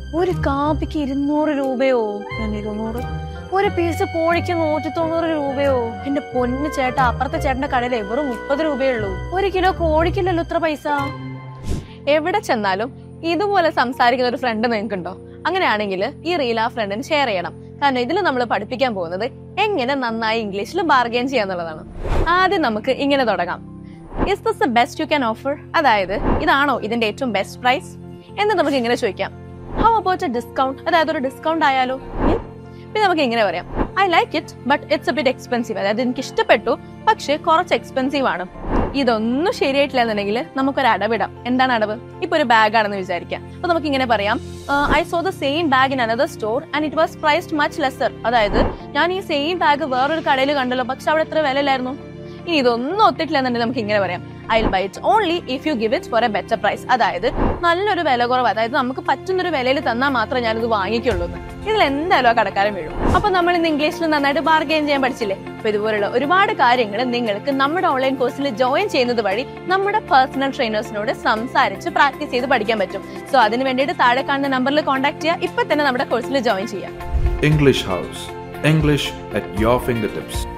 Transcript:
ഒരു കാപ്പിക്ക് ഇരുന്നൂറ് രൂപയോ ഞാൻ ഇരുന്നൂറ് ഒരു പീസ് കോഴിക്ക് നൂറ്റി തൊണ്ണൂറ് രൂപയോ എന്റെ പൊന്ന് ചേട്ടാ അപ്പുറത്തെ ചേട്ടന്റെ കടയിൽ വെറും മുപ്പത് രൂപയേ ഉള്ളൂ ഒരു കിലോ കോഴിക്കില്ലല്ലോ ഇത്ര പൈസ എവിടെ ചെന്നാലും ഇതുപോലെ സംസാരിക്കുന്ന ഒരു ഫ്രണ്ട് നിങ്ങൾക്കുണ്ടോ അങ്ങനെയാണെങ്കിൽ ഈ റീൽ ആ ഫ്രണ്ടിന് ഷെയർ ചെയ്യണം കാരണം ഇതിൽ നമ്മൾ പഠിപ്പിക്കാൻ പോകുന്നത് എങ്ങനെ നന്നായി ഇംഗ്ലീഷിൽ ബാർഗെയിൻ ചെയ്യാന്നുള്ളതാണ് ആദ്യം നമുക്ക് ഇങ്ങനെ തുടങ്ങാം is this the best you can offer അതായത് ഇതാണോ ഇതിന്റെ ഏറ്റവും ബെസ്റ്റ് പ്രൈസ് എന്ന് നമുക്ക് ഇങ്ങനെ ചോദിക്കാം ഹൗ അബൌട്ട് എ ഡിസ്കൗണ്ട് അതായത് ഒരു ഡിസ്കൗണ്ട് ആയാലോ ഉം? പിന്നെ നമുക്ക് ഇങ്ങനെ പറയാം I like it but it's a bit expensive അതായത് എനിക്ക് ഇഷ്ടപ്പെട്ടു പക്ഷെ കുറച്ച് എക്സ്പെൻസീവ് ആണ് ഇതൊന്നും ശരിയായിട്ടില്ല എന്നുണ്ടെങ്കിൽ നമുക്കൊരു അടവിടാം എന്താണ് അടവ് ഇപ്പൊ ഒരു ബാഗ് ആണെന്ന് വിചാരിക്കാം അപ്പൊ നമുക്ക് ഇങ്ങനെ പറയാം I saw the same bag in another store and it was priced much lesser അതായത് ഞാൻ ഈ സെയിം ബാഗ് വേറൊരു കടയിൽ കണ്ടല്ലോ പക്ഷെ അവിടെ എത്ര വില ഇല്ലായിരുന്നു ഇനി ഇതൊന്നും ഒത്തിട്ടില്ല എന്നുണ്ടെങ്കിൽ നമുക്ക് ഇങ്ങനെ പറയാം I buy it only if you give it for a better price അതായത് നല്ലൊരു വില കുറവ് അതായത് നമുക്ക് പറ്റുന്നൊരു വിലയിൽ തന്നാൽ മാത്രമേ ഞാനിത് വാങ്ങിക്കുള്ളൂ എന്ന് ഇതിൽ എന്തായാലും ആ കടക്കാരൻ വീഴും അപ്പൊ നമ്മൾ ഇന്ന് ഇംഗ്ലീഷിൽ നന്നായിട്ട് ബാർഗെയിൻ ചെയ്യാൻ പഠിച്ചില്ലേ അപ്പൊ ഇതുപോലുള്ള ഒരുപാട് കാര്യങ്ങൾ നിങ്ങൾക്ക് നമ്മുടെ ഓൺലൈൻ കോഴ്സിൽ ജോയിൻ ചെയ്യുന്നത് വഴി നമ്മുടെ പേഴ്സണൽ ട്രെയിനേഴ്സിനോട് സംസാരിച്ച് പ്രാക്ടീസ് ചെയ്ത് പഠിക്കാൻ പറ്റും സോ അതിന് വേണ്ടിയിട്ട് താഴെ കാണുന്ന നമ്പറിൽ കോൺടാക്ട് ചെയ്യുക ഇപ്പൊ തന്നെ നമ്മുടെ കോഴ്സിൽ ജോയിൻ ചെയ്യാം English House. English at your fingertips.